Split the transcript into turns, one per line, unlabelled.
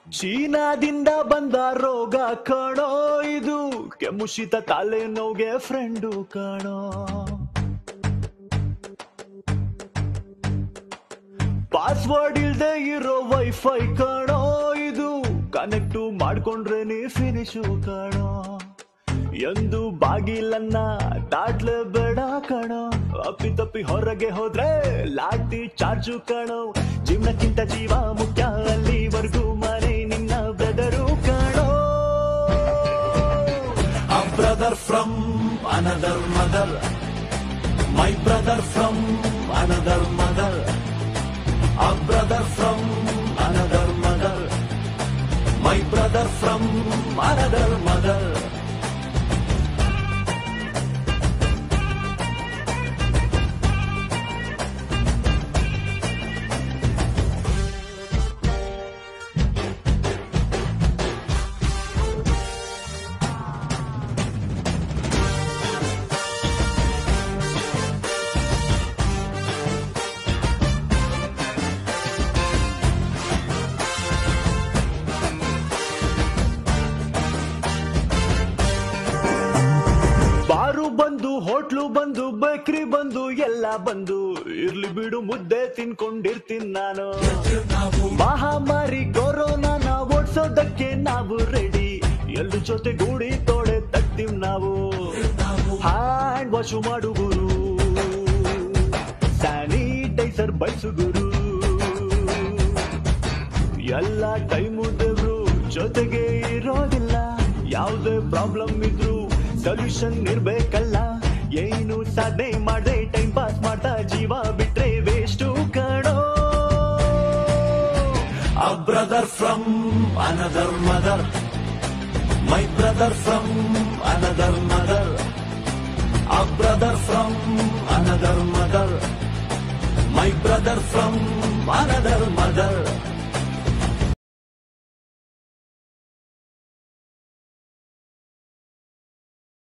ಚೀನಾದಿಂದ ಬಂದ ರೋಗ ಕಾಣೋ ಇದು ಕೆಮ್ಮು ಶೀತ ತಲೆ ನೋಗೆ ಫ್ರೆಂಡು ಕಾಣೋ ಪಾಸ್ವರ್ಡ್ ಇಲ್ದೆ ಇರೋ ವೈಫೈ ಕಾಣೋ ಇದು ಕನೆಕ್ಟ್ ಮಾಡ್ಕೊಂಡ್ರೆ ನೀ ಫಿನಿಶು ಕಾಣೋ ಎಂದು ಬಾಗಿಲನ್ನ ದಾಟ್ಲೇಬೇಡ ಕಣೋ ಅಪ್ಪಿ ತಪ್ಪಿ ಹೊರಗೆ ಹೋದ್ರೆ ಲಾಟಿ ಚಾರ್ಜು ಕಣೋ ಜೀವನಕ್ಕಿಂತ ಜೀವ ಮುಖ್ಯ ಅಲ್ಲಿವರೆಗೂ ಮನೆ ನಿನ್ನ ಬ್ರದರು ಕಾಣೋ
A brother from another mother. My brother from another mother. A brother from another mother. My brother from another mother.
ಬಾರು ಬಂದು ಹೋಟ್ಲು ಬಂದು ಬೇಕ್ರಿ ಬಂದು ಎಲ್ಲ ಬಂದು ಇರ್ಲಿ ಬಿಡು ಮುದ್ದೆ ತಿನ್ಕೊಂಡಿರ್ತೀನಿ ನಾನು ಮಹಾಮಾರಿ ಕೊರೋನಾನ ಓಡ್ಸೋದಕ್ಕೆ ನಾವು ರೆಡಿ ಎಲ್ರ ಜೊತೆ ಗೂಡಿ ತೋಡೆ ತಗ್ತೀವ್ ನಾವು ಹ್ಯಾಂಡ್ ವಾಶು ಮಾಡು ಗುರು ಸ್ಯಾನಿಟೈಸರ್ ಬಳಸು ಗುರು ಎಲ್ಲ ಟೈಮು ದೇವ್ರು ಜೊತೆಗೆ ಇರೋದಿಲ್ಲ ಯಾವುದೇ ಪ್ರಾಬ್ಲಮ್ ಇದ್ರು ಸೊಲ್ಯೂಷನ್ ಇರ್ಬೇಕಲ್ಲ ಏನು ಸಾಧನೆ ಮಾಡದೆ ಟೈಮ್ ಪಾಸ್ ಮಾಡ್ತಾ ಜೀವ ಬಿಟ್ರೆ ವೇಸ್ಟು ಕಣೋ
A brother from another mother. My brother from another mother. A brother from another mother. My brother from another mother.